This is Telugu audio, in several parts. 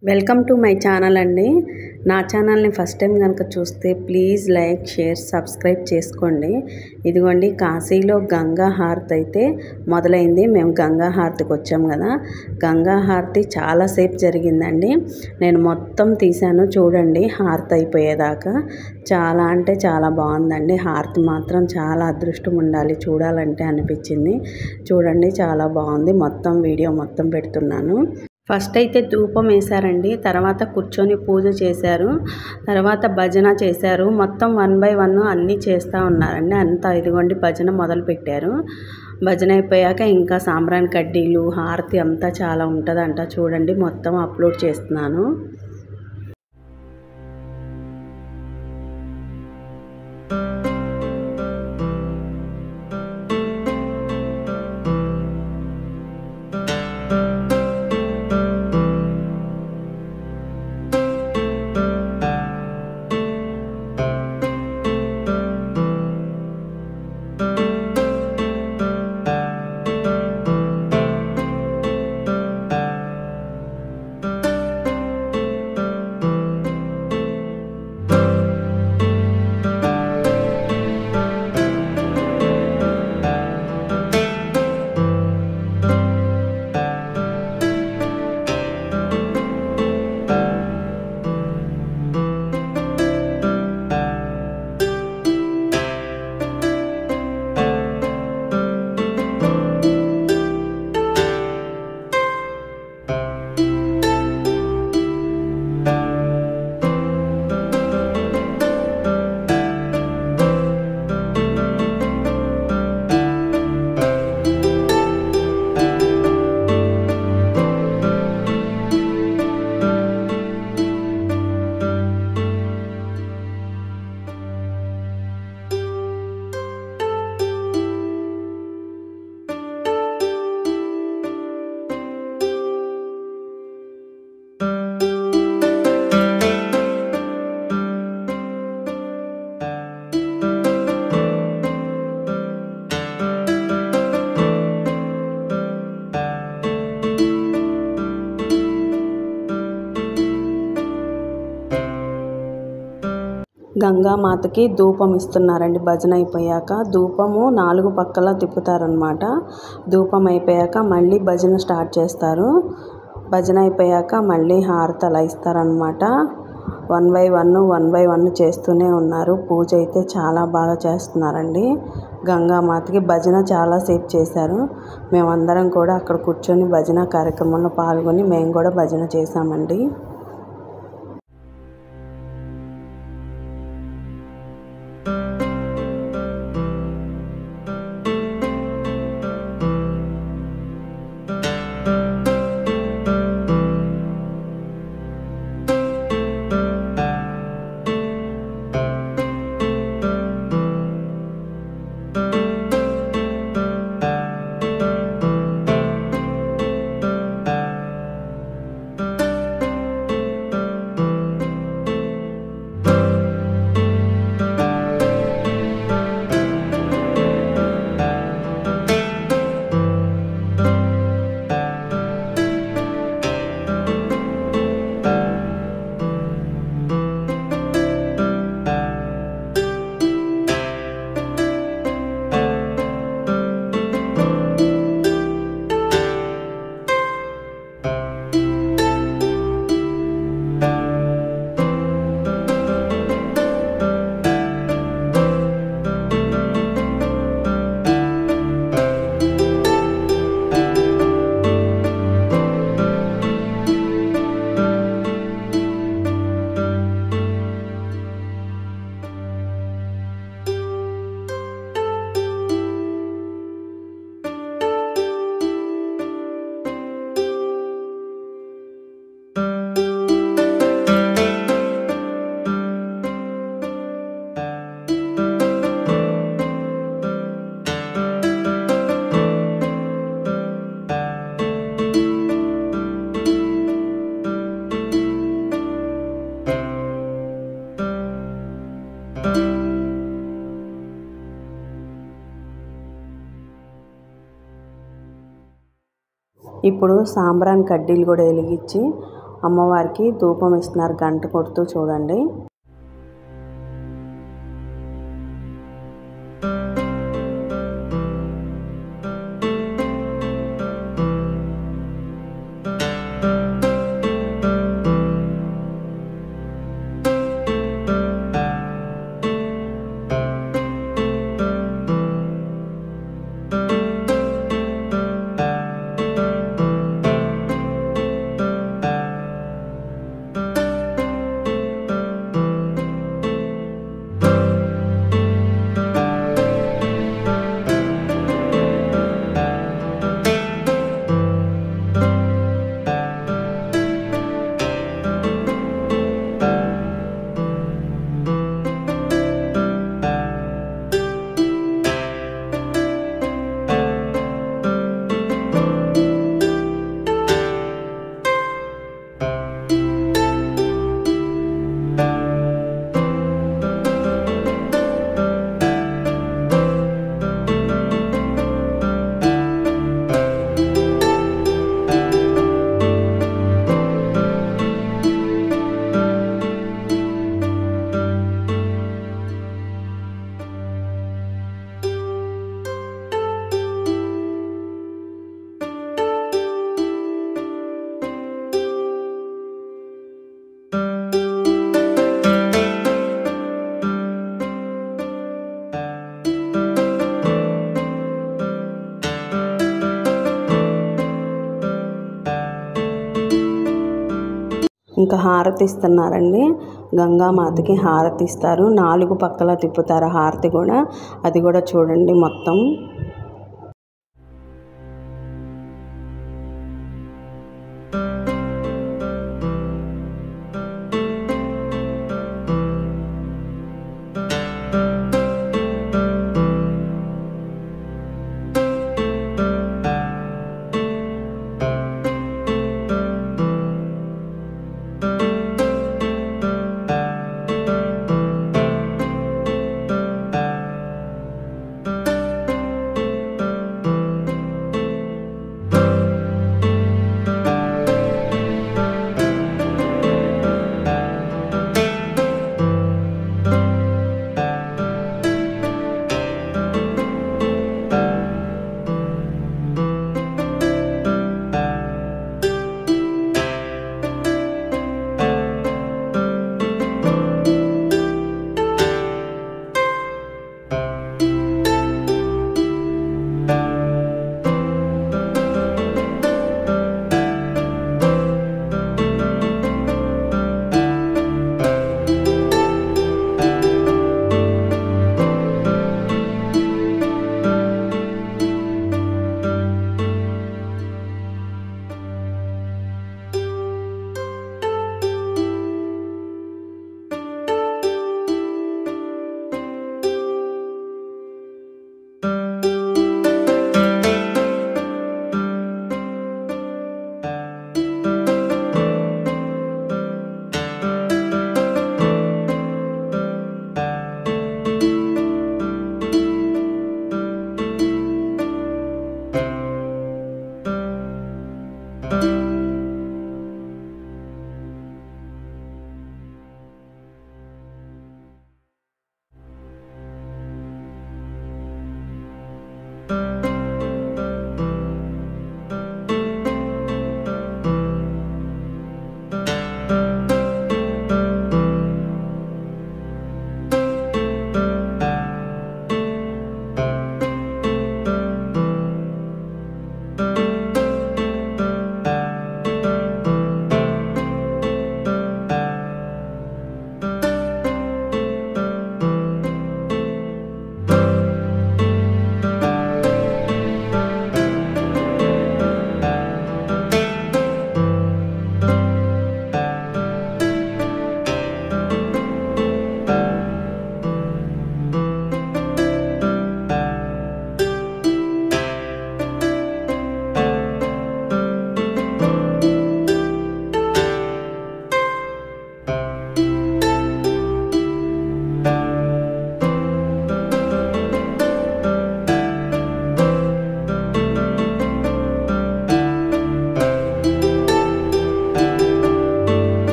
వెల్కమ్ టు మై ఛానల్ అండి నా ఛానల్ని ఫస్ట్ టైం కనుక చూస్తే ప్లీజ్ లైక్ షేర్ సబ్స్క్రైబ్ చేసుకోండి ఇదిగోండి కాశీలో గంగా హారతి అయితే మొదలైంది మేము గంగా హారతికి వచ్చాం కదా గంగా హారతి చాలాసేపు జరిగిందండి నేను మొత్తం తీశాను చూడండి హారతి అయిపోయేదాకా చాలా అంటే చాలా బాగుందండి హారతి మాత్రం చాలా అదృష్టం ఉండాలి చూడాలంటే అనిపించింది చూడండి చాలా బాగుంది మొత్తం వీడియో మొత్తం పెడుతున్నాను ఫస్ట్ అయితే ధూపం వేశారండి తర్వాత కూర్చొని పూజ చేశారు తర్వాత భజన చేశారు మొత్తం వన్ బై వన్ అన్నీ చేస్తూ ఉన్నారండి అంతా ఇదిగోండి భజన మొదలు పెట్టారు భజన అయిపోయాక ఇంకా సాంబ్రాన్ కడ్డీలు హారతి అంతా చాలా ఉంటుందంట చూడండి మొత్తం అప్లోడ్ చేస్తున్నాను గంగామాతకి ధూపం ఇస్తున్నారండి భజన అయిపోయాక ధూపము నాలుగు పక్కల తిప్పుతారనమాట ధూపం అయిపోయాక మళ్ళీ భజన స్టార్ట్ చేస్తారు భజన అయిపోయాక మళ్ళీ హారతి అలా ఇస్తారనమాట one by one one by one చేస్తూనే ఉన్నారు పూజ అయితే చాలా బాగా చేస్తున్నారండి గంగామాతకి భజన చాలాసేపు చేశారు మేమందరం కూడా అక్కడ కూర్చొని భజన కార్యక్రమంలో పాల్గొని మేము కూడా భజన చేశామండి ఇప్పుడు సాంబ్రాన్ కడ్డీలు కూడా వెలిగించి అమ్మవారికి ధూపం ఇస్తున్నారు గంట కొడుతూ చూడండి ఇంకా హారతి ఇస్తున్నారండి గంగామాతకి హారతి ఇస్తారు నాలుగు పక్కల తిప్పుతారు హారతి కూడా అది కూడా చూడండి మొత్తం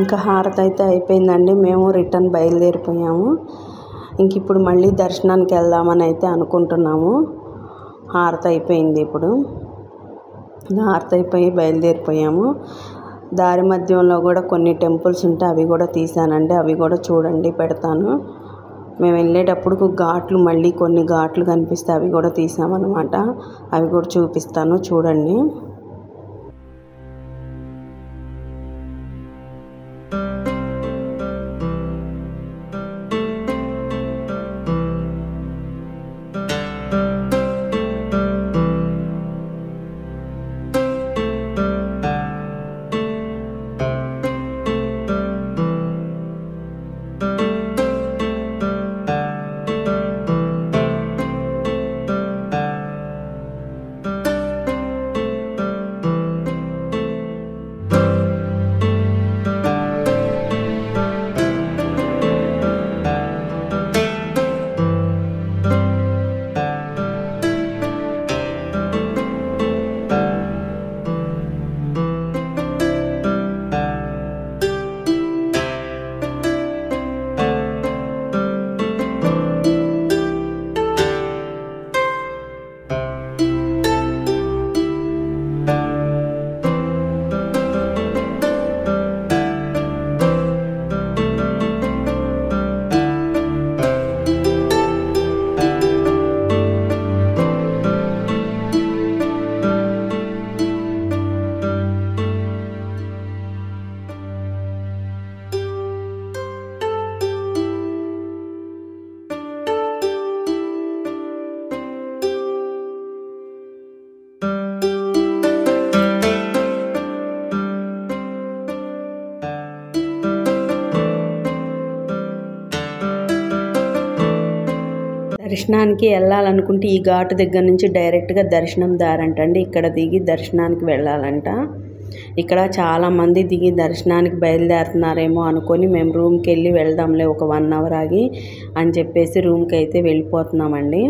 ఇంకా హారతి అయితే అయిపోయిందండి మేము రిటర్న్ బయలుదేరిపోయాము ఇంక ఇప్పుడు మళ్ళీ దర్శనానికి వెళ్దామని అయితే అనుకుంటున్నాము హారతి అయిపోయింది ఇప్పుడు హారతి అయిపోయి బయలుదేరిపోయాము దారి మధ్యంలో కూడా కొన్ని టెంపుల్స్ ఉంటే అవి కూడా తీసానండి అవి కూడా చూడండి పెడతాను మేము వెళ్ళేటప్పుడు ఘాట్లు మళ్ళీ కొన్ని ఘాట్లు కనిపిస్తే అవి కూడా తీసామన్నమాట అవి కూడా చూపిస్తాను చూడండి దర్శనానికి వెళ్ళాలనుకుంటే ఈ ఘాటు దగ్గర నుంచి డైరెక్ట్గా దర్శనం దారంటండి ఇక్కడ దిగి దర్శనానికి వెళ్ళాలంట ఇక్కడ చాలామంది దిగి దర్శనానికి బయలుదేరుతున్నారేమో అనుకొని మేము రూమ్కి వెళ్ళి వెళ్దాంలే ఒక వన్ అవర్ ఆగి అని చెప్పేసి రూమ్కి అయితే వెళ్ళిపోతున్నామండి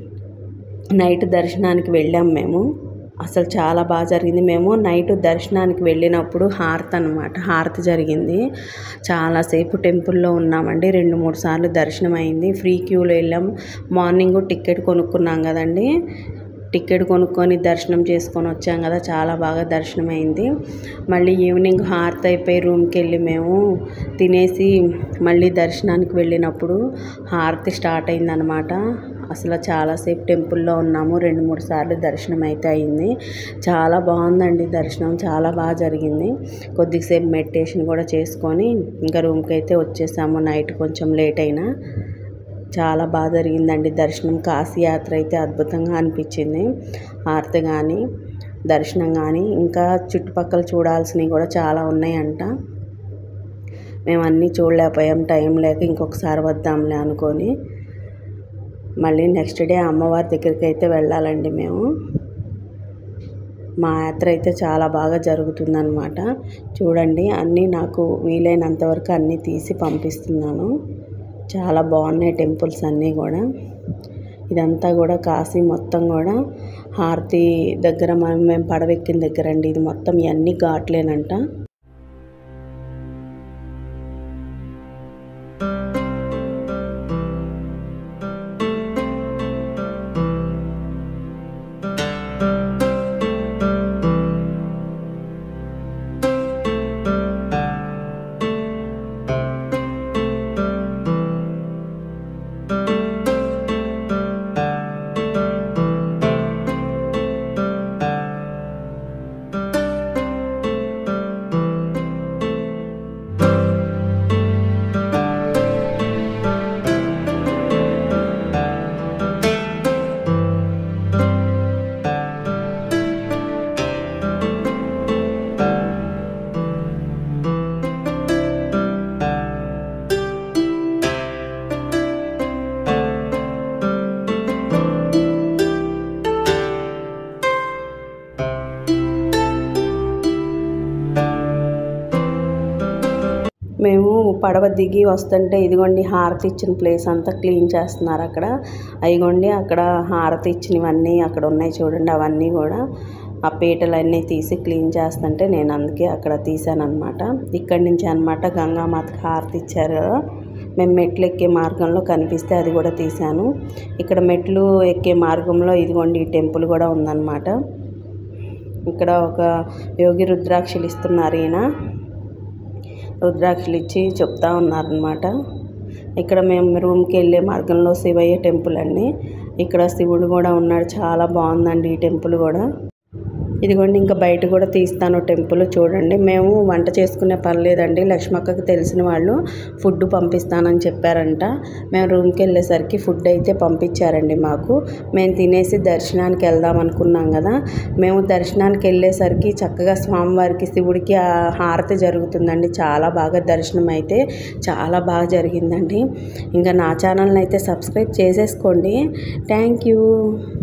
నైట్ దర్శనానికి వెళ్ళాం మేము అసలు చాలా బాగా జరిగింది మేము నైట్ దర్శనానికి వెళ్ళినప్పుడు హారతి అనమాట హారతి జరిగింది చాలాసేపు టెంపుల్లో ఉన్నామండి రెండు మూడు సార్లు దర్శనం అయింది ఫ్రీ క్యూలో వెళ్ళాం మార్నింగ్ టికెట్ కొనుక్కున్నాం కదండి టికెట్ కొనుక్కొని దర్శనం చేసుకొని వచ్చాం కదా చాలా బాగా దర్శనం అయింది మళ్ళీ ఈవినింగ్ హారతి అయిపోయి రూమ్కి వెళ్ళి మేము తినేసి మళ్ళీ దర్శనానికి వెళ్ళినప్పుడు హారతి స్టార్ట్ అయిందనమాట అసలు చాలాసేపు టెంపుల్లో ఉన్నాము రెండు మూడు సార్లు దర్శనం అయితే అయింది చాలా బాగుందండి దర్శనం చాలా బాగా జరిగింది కొద్దిసేపు మెడిటేషన్ కూడా చేసుకొని ఇంకా రూమ్కి అయితే వచ్చేసాము నైట్ కొంచెం లేట్ అయినా చాలా బాగా జరిగిందండి దర్శనం కాశీ యాత్ర అయితే అద్భుతంగా అనిపించింది హారతి కానీ దర్శనం కానీ ఇంకా చుట్టుపక్కల చూడాల్సినవి కూడా చాలా ఉన్నాయంట మేము అన్నీ చూడలేకపోయాం టైం లేక ఇంకొకసారి వద్దాంలే అనుకొని మళ్ళీ నెక్స్ట్ డే అమ్మవారి దగ్గరికి అయితే వెళ్ళాలండి మేము మా యాత్ర అయితే చాలా బాగా జరుగుతుందన్నమాట చూడండి అన్నీ నాకు వీలైనంత వరకు అన్నీ తీసి పంపిస్తున్నాను చాలా బాగున్నాయి టెంపుల్స్ అన్నీ కూడా ఇదంతా కూడా కాశీ మొత్తం కూడా హారతి దగ్గర మనం మేము పడవెక్కిన దగ్గర అండి ఇది మొత్తం ఇవన్నీ ఘాట్లేనంట మేము పడవ దిగి వస్తుంటే ఇదిగోండి హారతి ఇచ్చిన ప్లేస్ అంతా క్లీన్ చేస్తున్నారు అక్కడ అయిగోండి అక్కడ హారతి ఇచ్చినవన్నీ అక్కడ ఉన్నాయి చూడండి అవన్నీ కూడా ఆ పీటలన్నీ తీసి క్లీన్ చేస్తుంటే నేను అందుకే అక్కడ తీసాను అనమాట ఇక్కడి నుంచి అనమాట గంగామాతకి హారతి ఇచ్చారు కదా మేము మెట్లు ఎక్కే మార్గంలో కనిపిస్తే అది కూడా తీశాను ఇక్కడ మెట్లు ఎక్కే మార్గంలో ఇదిగోండి ఈ టెంపుల్ కూడా ఉందన్నమాట ఇక్కడ ఒక యోగి రుద్రాక్షలు ఇస్తున్నారు ఈయన రుద్రాక్షలు ఇచ్చి చెప్తా ఉన్నారనమాట ఇక్కడ మేము రూమ్కి వెళ్ళే మార్గంలో శివయ్య టెంపుల్ అండి ఇక్కడ శివుడు కూడా ఉన్నాడు చాలా బాగుందండి ఈ టెంపుల్ కూడా ఇదిగోండి ఇంకా బయట కూడా తీస్తాను టెంపుల్ చూడండి మేము వంట చేసుకునే పని లేదండి లక్ష్మక్కకి తెలిసిన వాళ్ళు ఫుడ్ పంపిస్తానని చెప్పారంట మేము రూమ్కి వెళ్ళేసరికి ఫుడ్ అయితే పంపించారండి మాకు మేము తినేసి దర్శనానికి వెళ్దాం అనుకున్నాం కదా మేము దర్శనానికి వెళ్ళేసరికి చక్కగా స్వామివారికి శివుడికి ఆ హారతి జరుగుతుందండి చాలా బాగా దర్శనం అయితే చాలా బాగా జరిగిందండి ఇంకా నా ఛానల్ని అయితే సబ్స్క్రైబ్ చేసేసుకోండి థ్యాంక్ యూ